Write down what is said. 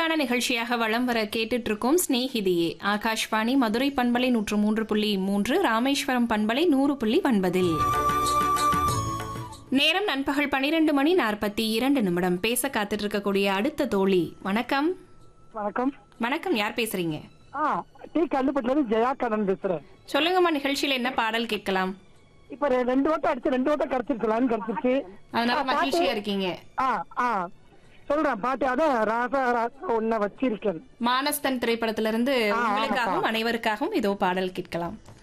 உங்களுக்கான நிகழ்ச்சியாக வலம் வர கேட்டுட்டு இருக்கோம் ஸ்நேகிதியே ஆகாஷ்வாணி மதுரை பண்பலை நூற்று மூன்று புள்ளி மூன்று ராமேஸ்வரம் பண்பலை நூறு புள்ளி ஒன்பதில் நேரம் நண்பகல் பனிரெண்டு மணி நாற்பத்தி இரண்டு நிமிடம் பேச காத்துட்டு இருக்கக்கூடிய அடுத்த தோழி வணக்கம் வணக்கம் வணக்கம் யார் பேசுறீங்க ஆ டி கல்லுப்பட்டில இருந்து ஜெயா கண்ணன் பேசுறேன் சொல்லுங்கம்மா நிகழ்ச்சியில என்ன பாடல் கேட்கலாம் இப்ப ரெ- ரெண்டு வட்டம் அடிச்சு ரெண்டு வட்டம் கிடைச்சிருக்கலாம்னு கிடைச்சிருச்சு அதனால ஆ, மகிழ்ச்சியா பாட்டு. இருக்கீங்க ஆ ஆ சொல்றேன் பாட்டு அதான் ராசா ராசா உன்னை வச்சிருக்கேன் மானஸ்தன் திரைப்படத்திலிருந்து ஆ, உங்களுக்காகவும் ஆமாப்பா. அனைவருக்காகவும் இதோ பாடல் கேட்கலாம்